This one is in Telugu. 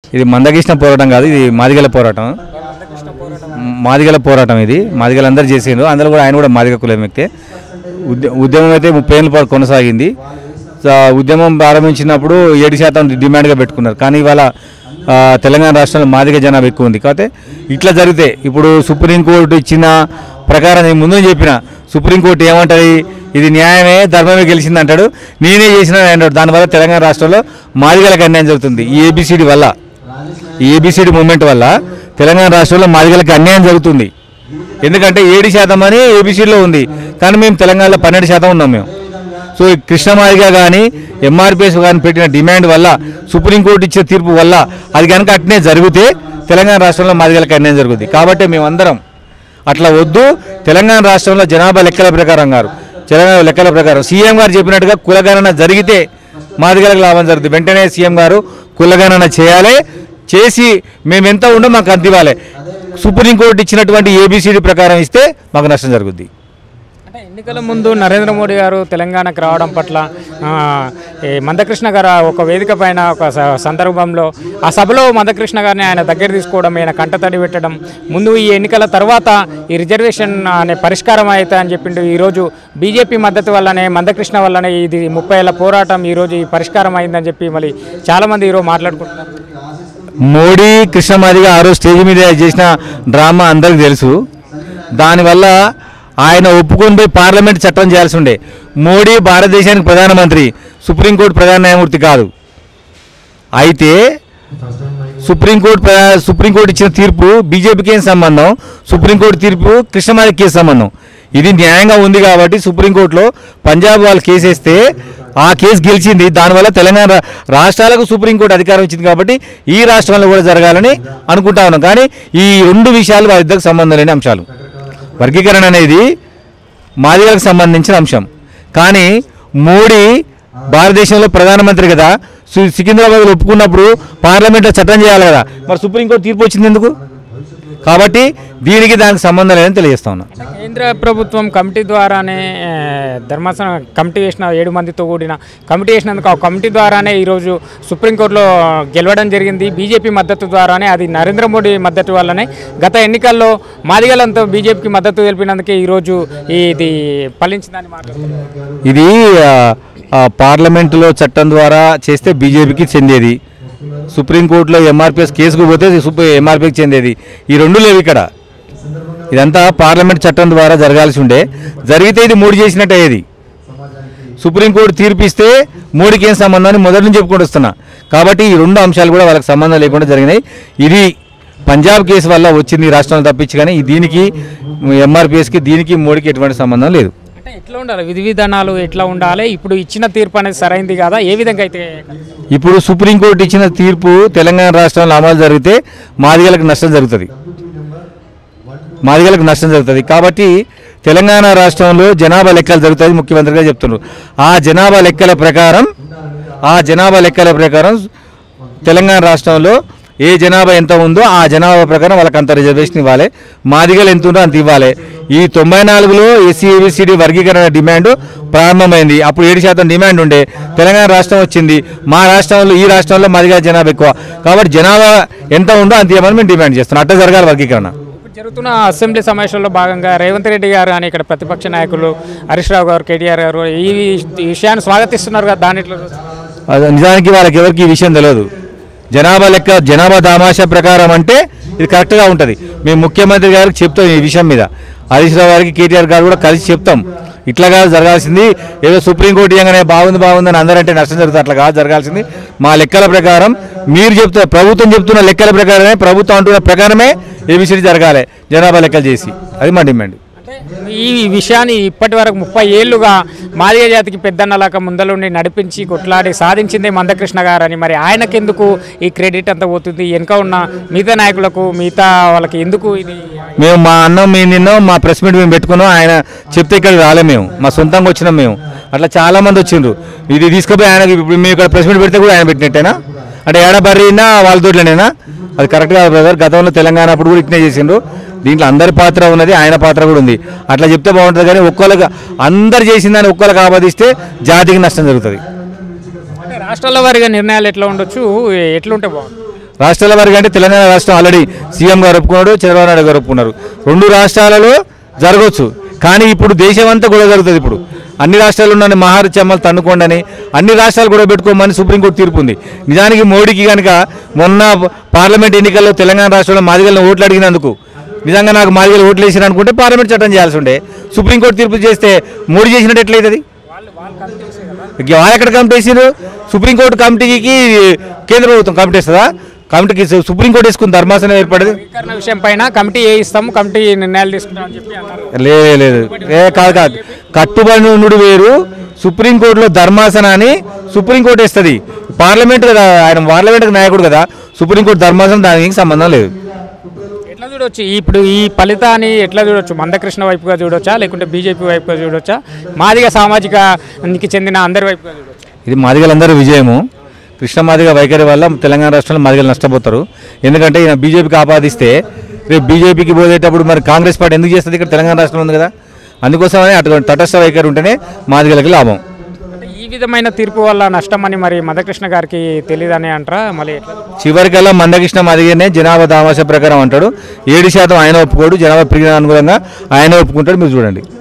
ఇది మందకృష్ణ పోరాటం కాదు ఇది మాదిగల పోరాటం మాదిగల పోరాటం ఇది మాదిగలు అందరు చేసిండ్రు అందులో కూడా ఆయన కూడా మాదిగ కులం వ్యక్తే ఉద్య- ఉద్యమం అయితే ముప్పై ఏళ్ళ పాటు కొనసాగింది సో, ఉద్యమం ప్రారంభించినప్పుడు ఏడు శాతం డిమాండ్గా పెట్టుకున్నారు కానీ ఇవాళ ఆ, తెలంగాణ రాష్ట్రంలో మాదిగ జనాభా ఎక్కువ ఉంది కాకపోతే ఇట్లా జరిగితే ఇప్పుడు సుప్రీంకోర్టు ఇచ్చిన ప్రకారం నేను ముందు చెప్పిన సుప్రీంకోర్టు ఏమంటది ఇది న్యాయమే ధర్మమే గెలిచింది అంటాడు నేనే చేసిన అంటాడు దానివల్ల తెలంగాణ రాష్ట్రంలో మాదిగలకు అన్యాయం జరుగుతుంది ఈ ఏబిసిడి వల్ల ఈ ఏబిసిడి మూమెంట్ వల్ల తెలంగాణ రాష్ట్రంలో మాదిగలకు అన్యాయం జరుగుతుంది ఎందుకంటే ఏడు శాతం అని ఏబిసిడిలో ఉంది కానీ మేము తెలంగాణలో పన్నెండు శాతం ఉన్నాం మేము సో ఈ కృష్ణమాదిగా కానీ ఎంఆర్పిఎస్ కానీ పెట్టిన డిమాండ్ వల్ల సుప్రీంకోర్టు ఇచ్చిన తీర్పు వల్ల అది కనుక అట్నే జరిగితే తెలంగాణ రాష్ట్రంలో మాదిగలకు అన్యాయం జరుగుతుంది కాబట్టి మేమందరం అట్లా వద్దు తెలంగాణ రాష్ట్రంలో జనాభా లెక్కల ప్రకారం గారు తెలంగాణ లెక్కల ప్రకారం సీఎం గారు చెప్పినట్టుగా కులగణన జరిగితే మాదిగలకు లాభం జరుగుతుంది వెంటనే సీఎం గారు కులగణన చేయాలి చేసి మేము ఎంత ఉండో మాకు అంత ఇవ్వాలి సుప్రీంకోర్టు ఇచ్చినటువంటి ఏబిసిడి ప్రకారం ఇస్తే మాకు నష్టం జరుగుద్ది అంటే ఎన్నికల ముందు నరేంద్ర మోడీ గారు తెలంగాణకు రావడం పట్ల ఆ, ఈ మందకృష్ణ గారు ఒక వేదిక పైన ఒక స- సందర్భంలో ఆ సభలో మందకృష్ణ గారిని ఆయన దగ్గర తీసుకోవడం ఆయన కంటతడి పెట్టడం ముందు ఈ ఎన్నికల తర్వాత ఈ రిజర్వేషన్ అనే పరిష్కారం అయితే అని చెప్పిండు ఈరోజు బీజేపీ మద్దతు వల్లనే మందకృష్ణ వల్లనే ఇది ముప్పై ఏళ్ళ పోరాటం ఈరోజు ఈ పరిష్కారం అయిందని చెప్పి మళ్ళీ చాలామంది ఈరోజు మాట్లాడుకుంటున్నారు మోడీ కృష్ణమాదిగా ఆ రోజు స్టేజ్ మీద చేసిన డ్రామా అందరికి తెలుసు దానివల్ల ఆయన ఒప్పుకొని పోయి పార్లమెంట్ చట్టం చేయాల్సి ఉండే మోడీ భారతదేశానికి ప్రధానమంత్రి సుప్రీంకోర్టు ప్రధాన న్యాయమూర్తి కాదు అయితే సుప్రీంకోర్టు ప్ర- సుప్రీంకోర్టు ఇచ్చిన తీర్పు బీజేపీకి ఏం సంబంధం సుప్రీంకోర్టు తీర్పు కృష్ణమాదికి ఏం సంబంధం ఇది న్యాయంగా ఉంది కాబట్టి సుప్రీంకోర్టులో పంజాబ్ వాళ్ళు కేసు వేస్తే ఆ కేసు గెలిచింది దానివల్ల తెలంగాణ రా- రాష్ట్రాలకు సుప్రీంకోర్టు అధికారం ఇచ్చింది కాబట్టి ఈ రాష్ట్రంలో కూడా జరగాలని అనుకుంటా ఉన్నాం కానీ ఈ రెండు విషయాలు వారిద్దరికి సంబంధం లేని అంశాలు వర్గీకరణ అనేది మాదిగలకు సంబంధించిన అంశం కానీ మోడీ భారతదేశంలో ప్రధానమంత్రి కదా సు- సికింద్రాబాద్లో ఒప్పుకున్నప్పుడు పార్లమెంట్లో చట్టం చేయాలి కదా మరి సుప్రీంకోర్టు తీర్పు వచ్చింది ఎందుకు కాబట్టి దీనికి దానికి సంబంధం లేదని తెలియజేస్తా ఉన్నా కేంద్ర ప్రభుత్వం కమిటీ ద్వారానే ఆ, ధర్మాసనం కమిటీ వేసిన ఏడు మందితో కూడిన కమిటీ వేసినందుకు ఆ కమిటీ ద్వారానే ఈరోజు సుప్రీంకోర్టులో గెలవడం జరిగింది బీజేపీ మద్దతు ద్వారానే అది నరేంద్ర మోడీ మద్దతు వల్లనే గత ఎన్నికల్లో మాదిగలంతా బీజేపీకి మద్దతు తెలిపినందుకే ఈరోజు ఇది ఫలించిందని మాట్లాడుతున్నారు ఇది ఆ, ఆ, పార్లమెంటులో చట్టం ద్వారా చేస్తే బీజేపీకి చెందేది సుప్రీంకోర్టులో ఎంఆర్పిఎస్ కేసుకు పోతే సుప్రీ ఎంఆర్పికి చెందేది ఈ రెండు లేవు ఇక్కడ ఇదంతా పార్లమెంట్ చట్టం ద్వారా జరగాల్సి ఉండే జరిగితే ఇది మూడు చేసినట్టు అయ్యేది సుప్రీంకోర్టు తీర్పు ఇస్తే మూడుకి ఏం సంబంధం అని మొదటి నుంచి చెప్పుకుంటూ వస్తున్నా కాబట్టి ఈ రెండు అంశాలు కూడా వాళ్ళకి సంబంధం లేకుండా జరిగినాయి ఇది పంజాబ్ కేసు వల్ల వచ్చింది ఈ రాష్ట్రంలో తప్పించి కానీ ఈ దీనికి ఎంఆర్పిఎస్కి దీనికి మోడీకి ఎటువంటి సంబంధం లేదు అంటే ఎట్లా ఉండాలి విధి విధానాలు ఎట్లా ఉండాలి ఇప్పుడు ఇచ్చిన తీర్పు అనేది సరైంది కాదా ఏ విధంగా అయితే ఇప్పుడు సుప్రీంకోర్టు ఇచ్చిన తీర్పు తెలంగాణ రాష్ట్రంలో అమలు జరిగితే మాదిగలకు నష్టం జరుగుతుంది మాదిగలకు నష్టం జరుగుతుంది కాబట్టి తెలంగాణ రాష్ట్రంలో జనాభా లెక్కలు జరుగుతాయి ముఖ్యమంత్రిగా చెప్తున్నారు ఆ జనాభా లెక్కల ప్రకారం ఆ జనాభా లెక్కల ప్రకారం తెలంగాణ రాష్ట్రంలో ఏ జనాభా ఎంత ఉందో ఆ జనాభా ప్రకారం వాళ్ళకి అంత రిజర్వేషన్ ఇవ్వాలి మాదిగలు ఎంత ఉందో అంత ఇవ్వాలి ఈ తొంభై నాలుగులో ఎస్సీ ఏబిసిడి వర్గీకరణ డిమాండ్ ప్రారంభమైంది అప్పుడు ఏడు శాతం డిమాండ్ ఉండే తెలంగాణ రాష్ట్రం వచ్చింది మా రాష్ట్రంలో ఈ రాష్ట్రంలో మాదిగల జనాభా ఎక్కువ కాబట్టి జనాభా ఎంత ఉందో అంత ఇవ్వమని మేము డిమాండ్ చేస్తున్నాం అట్లా జరగాలి వర్గీకరణ ఇప్పుడు జరుగుతున్న అసెంబ్లీ సమావేశంలో భాగంగా రేవంత్ రెడ్డి గారు అని ఇక్కడ ప్రతిపక్ష నాయకులు హరీష్ రావు గారు కేటీఆర్ గారు ఈ ఈ విషయాన్ని స్వాగతిస్తున్నారు కదా దానిట్లో అది నిజానికి వాళ్ళకి ఎవరికి ఈ విషయం తెలియదు జనాభా లెక్క జనాభా దామాషా ప్రకారం అంటే ఇది కరెక్ట్గా ఉంటుంది మేము ముఖ్యమంత్రి గారికి చెప్తాం ఈ విషయం మీద హరీష్ రావు గారికి కేటీఆర్ గారు కూడా కలిసి చెప్తాం ఇట్లా కాదు జరగాల్సింది ఏదో సుప్రీంకోర్టు ఇవ్వగానే బాగుంది బాగుంది అని అందరంటే నష్టం జరుగుతుంది అట్లా కాదు జరగాల్సింది మా లెక్కల ప్రకారం మీరు చెప్తున్న ప్రభుత్వం చెప్తున్న లెక్కల ప్రకారమే ప్రభుత్వం అంటున్న ప్రకారమే ఏబిసిడి జరగాలి జనాభా లెక్కలు చేసి అది మా డిమాండ్ అంటే ఈ విషయాన్ని ఇప్పటి వరకు ముప్పై ఏళ్ళుగా మాదిగ జాతికి పెద్దన్నలాక ముందలుండి నడిపించి కొట్లాడి సాధించిందే మందకృష్ణ గారు అని మరి ఆయనకెందుకు ఈ క్రెడిట్ అంతా పోతుంది వెనుక ఉన్న మిగతా నాయకులకు మిగతా వాళ్ళకి ఎందుకు ఇది మేము మా అన్నం మేము తిన్నాం మా ప్రెస్ మీట్ మేము పెట్టుకున్నాం ఆయన చెప్తే ఇక్కడికి రాలే మేము మా సొంతంగా వచ్చినాం మేము అట్లా చాలా మంది వచ్చిండ్రు ఇది తీసుకుపోయి ఆయన ఇప్పుడు మేము ఇక్కడ ప్రెస్ మీట్ పెడితే కూడా ఆయన పెట్టినట్టేనా అంటే ఏడబర్రినా వాళ్ళ తోట్లోనేనా అది కరెక్ట్ కాదు బ్రదర్ గతంలో తెలంగాణ అప్పుడు కూడా ఇట్నే చేసిండ్రు దీంట్లో అందరి పాత్ర ఉన్నది ఆయన పాత్ర కూడా ఉంది అట్లా చెప్తే బాగుంటుంది కానీ ఒక్కళ్ళకి అందరు చేసిందని ఒక్కళ్ళకి ఆపాదిస్తే జాతికి నష్టం జరుగుతుంది అంటే రాష్ట్రాల వారిగా నిర్ణయాలు ఎట్లా ఉండొచ్చు ఎట్లుంటే బాగుంది రాష్ట్రాల వారికి అంటే తెలంగాణ రాష్ట్రం ఆల్రెడీ సీఎం గారు ఒప్పుకున్నాడు చంద్రబాబు నాయుడు గారు ఒప్పుకున్నారు రెండు రాష్ట్రాలలో జరగవచ్చు కానీ ఇప్పుడు దేశం అంతా గొడవ జరుగుతుంది ఇప్పుడు అన్ని రాష్ట్రాలు ఉన్న మహార చెమ్మలు తన్నుకోండి అన్ని రాష్ట్రాలు గొడవ పెట్టుకోమని సుప్రీంకోర్టు తీర్పు ఉంది నిజానికి మోడీకి కనుక మొన్న పార్లమెంట్ ఎన్నికల్లో తెలంగాణ రాష్ట్రంలో మాదిగలను ఓట్లు అడిగినందుకు నిజంగా నాకు మాదిగలు ఓట్లు వేసిన అనుకుంటే పార్లమెంట్ చట్టం చేయాల్సి ఉండే సుప్రీంకోర్టు తీర్పు చేస్తే మోడీ చేసినట్టు ఎట్లయితుంది ఇక వాళ్ళు ఎక్కడ కమిటీ వేసారు సుప్రీంకోర్టు కమిటీకి కేంద్ర ప్రభుత్వం కమిటీ వేస్తుందా కమిటీకి సు- సుప్రీంకోర్టు వేసుకుని ధర్మాసనం ఏర్పడదు వర్గీకరణ విషయం పైన కమిటీ ఏ ఇస్తాము కమిటీ నిర్ణయాలు తీసుకుంటామని చెప్పి అన్నారు లేదు లేదు ఏ కాదు కాదు కట్టుబడి ఉండు వేరు సుప్రీంకోర్టులో ధర్మాసనాన్ని సుప్రీంకోర్టు వేస్తుంది పార్లమెంట్ కదా ఆయన పార్లమెంట్ నాయకుడు కదా సుప్రీంకోర్టు ధర్మాసనం దానికి సంబంధం లేదు ఎట్లా చూడొచ్చు ఇప్పుడు ఈ ఫలితాన్ని ఎట్లా చూడొచ్చు మందకృష్ణ వైపుగా చూడొచ్చా లేకుంటే బీజేపీ వైపుగా చూడొచ్చా మాదిగ సామాజికానికి చెందిన అందరి వైపుగా చూడొచ్చు ఇది మాదిగలందరూ విజయము కృష్ణ మాదిగ వైఖరి వల్ల తెలంగాణ రాష్ట్రంలో మాదిగలు నష్టపోతారు ఎందుకంటే ఈయన బీజేపీకి ఆపాదిస్తే రేపు బీజేపీకి పోయేటప్పుడు మరి కాంగ్రెస్ పార్టీ ఎందుకు చేస్తుంది ఇక్కడ తెలంగాణ రాష్ట్రం ఉంది కదా అందుకోసమని అటువంటి తటస్థ వైఖరి ఉంటేనే మాదిగలకి లాభం అంటే ఈ విధమైన తీర్పు వల్ల నష్టం అని మరి మదకృష్ణ గారికి తెలియదని అంటారా మళ్ళీ ఎట్లా చివరికల్లా మందకృష్ణ మాదిగనే జనాభా దామాష ప్రకారం అంటాడు ఏడు శాతం ఆయన ఒప్పుకోడు జనాభా పెరిగిన అనుగుణంగా ఆయన ఒప్పుకుంటాడు మీరు చూడండి